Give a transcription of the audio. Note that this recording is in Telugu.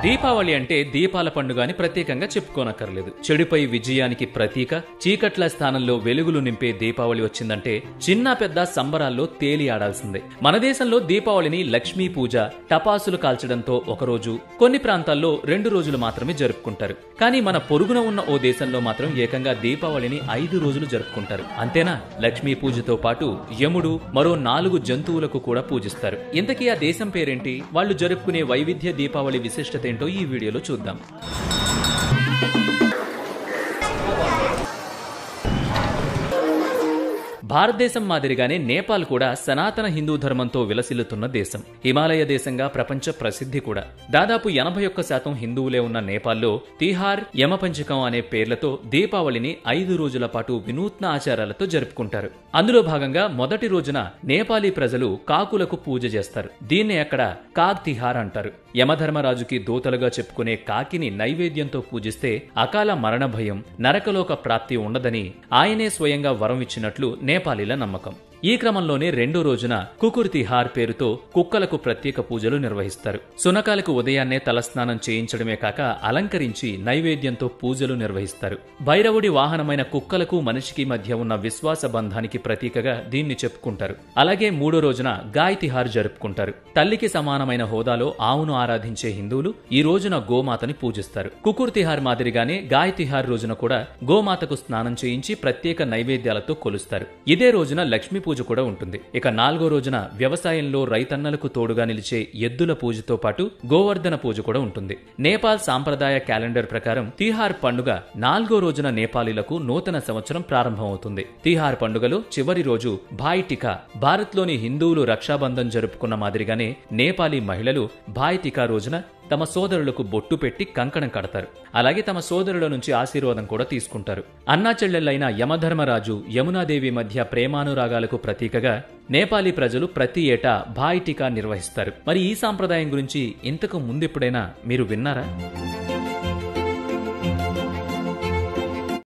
దీపావళి అంటే దీపాల పండుగ అని ప్రత్యేకంగా చెప్పుకోనక్కర్లేదు చెడుపై విజయానికి ప్రతీక చీకట్ల స్థానంలో వెలుగులు నింపే దీపావళి వచ్చిందంటే చిన్న పెద్ద సంబరాల్లో తేలి ఆడాల్సిందే మన దేశంలో దీపావళిని లక్ష్మీ పూజ టపాసులు కాల్చడంతో ఒకరోజు కొన్ని ప్రాంతాల్లో రెండు రోజులు మాత్రమే జరుపుకుంటారు కానీ మన పొరుగున ఉన్న ఓ దేశంలో మాత్రం ఏకంగా దీపావళిని ఐదు రోజులు జరుపుకుంటారు అంతేనా లక్ష్మీ పూజతో పాటు యముడు మరో నాలుగు జంతువులకు కూడా పూజిస్తారు ఇంతకీ ఆ దేశం పేరేంటి వాళ్ళు జరుపుకునే వైవిధ్య దీపావళి విశిష్టత ఏంటో ఈ వీడియోలో చూద్దాం భారతదేశం మాదిరిగానే నేపాల్ కూడా సనాతన హిందూ ధర్మంతో విలసిల్లుతున్న దేశం హిమాలయ దేశంగా ప్రపంచ ప్రసిద్ధి కూడా దాదాపు ఎనభై ఒక్క శాతం హిందువులే ఉన్న నేపాల్లో తిహార్ యమపంచకం అనే పేర్లతో దీపావళిని ఐదు రోజుల పాటు వినూత్న ఆచారాలతో జరుపుకుంటారు అందులో భాగంగా మొదటి రోజున నేపాలీ ప్రజలు కాకులకు పూజ చేస్తారు దీన్నే అక్కడ కాగ్ తిహార్ అంటారు యమధర్మరాజుకి దూతలుగా చెప్పుకునే కాకిని నైవేద్యంతో పూజిస్తే అకాల మరణ భయం నరకలోక ప్రాప్తి ఉండదని ఆయనే స్వయంగా వరం ఇచ్చినట్లు నేపాలీల నమ్మకం ఈ క్రమంలోనే రెండో రోజున కుకుర్ తిహార్ పేరుతో కుక్కలకు ప్రత్యేక పూజలు నిర్వహిస్తారు సునకాలకు ఉదయాన్నే తలస్నానం చేయించడమే కాక అలంకరించి నైవేద్యంతో పూజలు నిర్వహిస్తారు భైరవుడి వాహనమైన కుక్కలకు మనిషికి మధ్య ఉన్న విశ్వాస బంధానికి ప్రతీకగా దీన్ని చెప్పుకుంటారు అలాగే మూడో రోజున గాయ్ తిహార్ జరుపుకుంటారు తల్లికి సమానమైన హోదాలో ఆవును ఆరాధించే హిందువులు ఈ రోజున గోమాతని పూజిస్తారు కుకుర్ తిహార్ మాదిరిగానే గాయ్ తిహార్ రోజున కూడా గోమాతకు స్నానం చేయించి ప్రత్యేక నైవేద్యాలతో కొలుస్తారు ఇదే రోజున లక్ష్మీ పూజ కూడా ఉంటుంది ఇక నాలుగో రోజున వ్యవసాయంలో రైతన్నలకు తోడుగా నిలిచే ఎద్దుల పూజతో పాటు గోవర్ధన పూజ కూడా ఉంటుంది నేపాల్ సాంప్రదాయ క్యాలెండర్ ప్రకారం తిహార్ పండుగ నాలుగో రోజున నేపాలీలకు నూతన సంవత్సరం ప్రారంభమవుతుంది తిహార్ పండుగలో చివరి రోజు భాయ్ టికా భారత్లోని హిందువులు రక్షాబంధన్ జరుపుకున్న మాదిరిగానే నేపాలీ మహిళలు భాయ్ టికా రోజున తమ సోదరులకు బొట్టు పెట్టి కంకణం కడతారు అలాగే తమ సోదరుల నుంచి ఆశీర్వాదం కూడా తీసుకుంటారు అన్నా చెల్లెళ్ళైన యమధర్మరాజు యమునాదేవి మధ్య ప్రేమానురాగాలకు ప్రతీకగా నేపాలీ ప్రజలు ప్రతి ఏటా భాయ్ టీకా నిర్వహిస్తారు మరి ఈ సాంప్రదాయం గురించి ఇంతకు ముందెప్పుడైనా మీరు విన్నారా